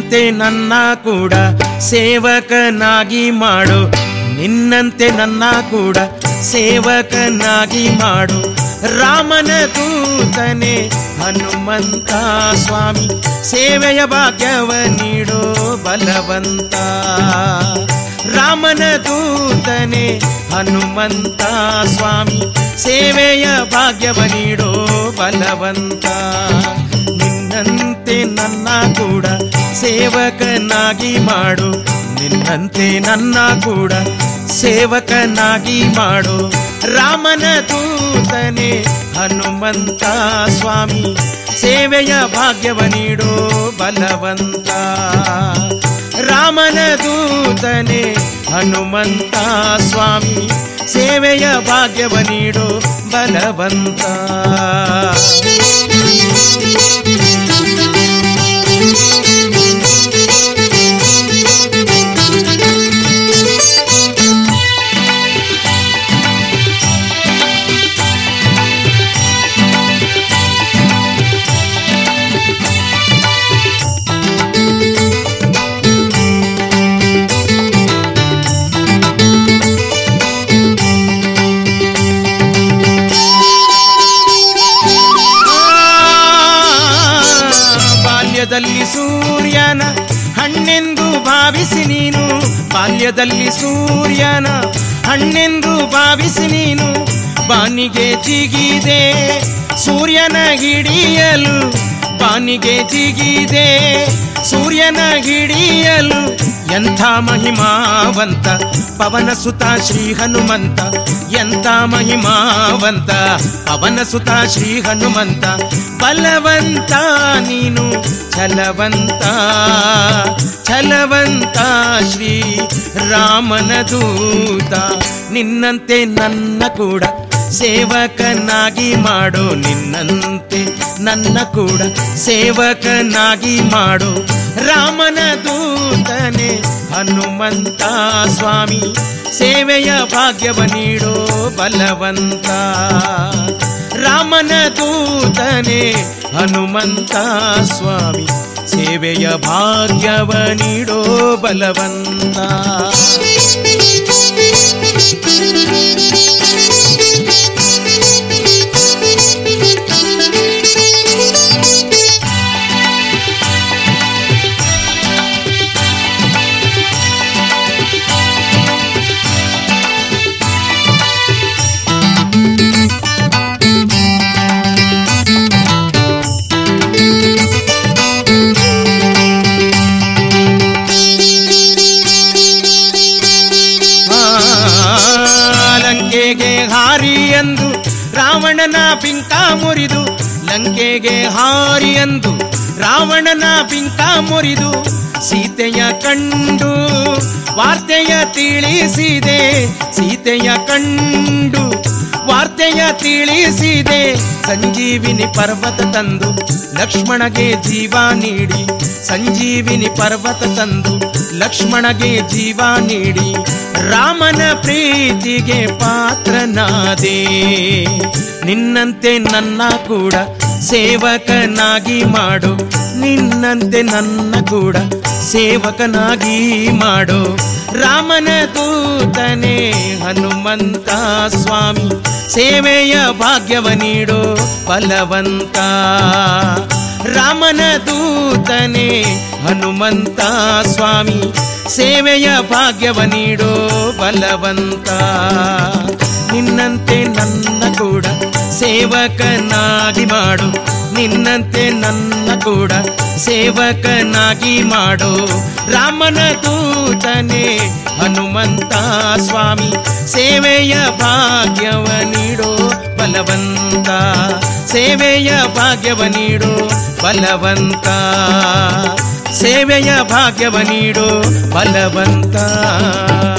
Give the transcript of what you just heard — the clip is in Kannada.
ನಿನ್ನಂತೆ ನನ್ನ ಕೂಡ ಸೇವಕನಾಗಿ ಮಾಡು ನಿನ್ನಂತೆ ನನ್ನ ಕೂಡ ಸೇವಕನಾಗಿ ಮಾಡು ರಾಮನ ದೂತನೆ ಹನುಮಂತ ಸ್ವಾಮಿ ಸೇವೆಯ ಭಾಗ್ಯವ ನೀಡೋ ಬಲವಂತ ರಾಮನ ದೂತನೆ ಹನುಮಂತ ಸ್ವಾಮಿ ಸೇವೆಯ ಭಾಗ್ಯವ ನೀಡೋ ಬಲವಂತ ನಿನ್ನಂತೆ ನನ್ನ ಕೂಡ ಸೇವಕನಾಗಿ ಮಾಡು ನಿನ್ನಂತೆ ನನ್ನ ಕೂಡ ಸೇವಕನಾಗಿ ಮಾಡು ರಾಮನ ದೂತನೆ ಹನುಮಂತ ಸ್ವಾಮಿ ಸೇವೆಯ ಭಾಗ್ಯವ ನೀಡೋ ಬಲವಂತ ರಾಮನ ದೂತನೆ ಹನುಮಂತ ಸ್ವಾಮಿ ಸೇವೆಯ ಭಾಗ್ಯವ ನೀಡೋ ಬಲವಂತ ಬಾಲ್ಯದಲ್ಲಿ ಸೂರ್ಯನ ಹಣ್ಣೆಂದು ಭಾವಿಸಿ ನೀನು ಬಾಲ್ಯದಲ್ಲಿ ಸೂರ್ಯನ ಹಣ್ಣೆಂದು ಭಾವಿಸಿ ನೀನು ಬಾನಿಗೆ ಜಿಗಿದೆ ಸೂರ್ಯನ ಹಿಡಿಯಲು ಬಾನಿಗೆ ಜಿಗಿದೆ ಸೂರ್ಯನ ಹಿಡಿಯಲು ಎಂಥ ಮಹಿಮಾವಂತ ಪವನ ಸುತ ಶ್ರೀ ಹನುಮಂತ ಎಂಥ ಮಹಿಮಾವಂತ ಪವನ ಸುತ ಶ್ರೀ ಹನುಮಂತ ಬಲವಂತ ನೀನು ಛಲವಂತ ಛಲವಂತ ಶ್ರೀ ರಾಮನ ದೂತ ನಿನ್ನಂತೆ ನನ್ನ ಕೂಡ ಸೇವಕನಾಗಿ ಮಾಡು ನಿನ್ನಂತೆ ನನ್ನ ಕೂಡ ಸೇವಕನಾಗಿ ಮಾಡು ರಾಮನ ದೂತನೆ ಹನುಮಂತ ಸ್ವಾಮಿ ಸೇವೆಯ ಭಾಗ್ಯವ ನೀಡೋ ಬಲವಂತ ರಾಮನ ದೂತನೆ ಹನುಮಂತ ಸ್ವಾಮಿ ಸೇವೆಯ ಭಾಗ್ಯವ ನೀಡೋ ಬಲವಂತ ಆ, ಲಂಕೆಗೆ ಹಾರಿ ಎಂದು ರಾವಣನ ಪಿಂಕ ಮುರಿದು ಲಂಕೆಗೆ ಹಾರಿ ಎಂದು ರಾವಣನ ಪಿಂಕ ಮುರಿದು ಸೀತೆಯ ಕಂಡು ವಾರ್ತೆಯ ತಿಳಿಸಿದೆ ಸೀತೆಯ ಕಂಡು ವಾರ್ತೆಯ ತಿಳಿಸಿದೆ ಸಂಜೀವಿನಿ ಪರ್ವತ ತಂದು ಲಕ್ಷ್ಮಣಗೆ ಜೀವ ನೀಡಿ ಸಂಜೀವಿನಿ ಪರ್ವತ ತಂದು ಲಕ್ಷ್ಮಣಗೆ ಜೀವ ನೀಡಿ ರಾಮನ ಪ್ರೀತಿಗೆ ಪಾತ್ರನಾದೆ ನಿನ್ನಂತೆ ನನ್ನ ಕೂಡ ಸೇವಕನಾಗಿ ಮಾಡು ನಿನ್ನಂತೆ ನನ್ನ ಕೂಡ ಸೇವಕನಾಗಿ ಮಾಡು ರಾಮನ ದೂತನೆ ಹನುಮಂತ ಸ್ವಾಮಿ ಸೇವೆಯ ಭಾಗ್ಯವ ನೀಡೋ ಬಲವಂತ ರಾಮನ ದೂತನೆ ಹನುಮಂತ ಸ್ವಾಮಿ ಸೇವೆಯ ಭಾಗ್ಯವ ನೀಡೋ ಬಲವಂತ ನಿನ್ನಂತೆ ನನ್ನ ಕೂಡ ಸೇವಕನಾಗಿ ಮಾಡು ನಿನ್ನಂತೆ ನನ್ನ ಕೂಡ ಸೇವಕನಾಗಿ ಮಾಡು ರಾಮನ ದೂತನೆ ಹನುಮಂತ ಸ್ವಾಮಿ ಸೇವೆಯ ಭಾಗ್ಯವ ನೀಡೋ ಬಲವಂತ ಸೇವೆಯ ಭಾಗ್ಯವ ನೀಡೋ ಬಲವಂತ ಸೇವೆಯ ಭಾಗ್ಯವ ನೀಡೋ ಬಲವಂತ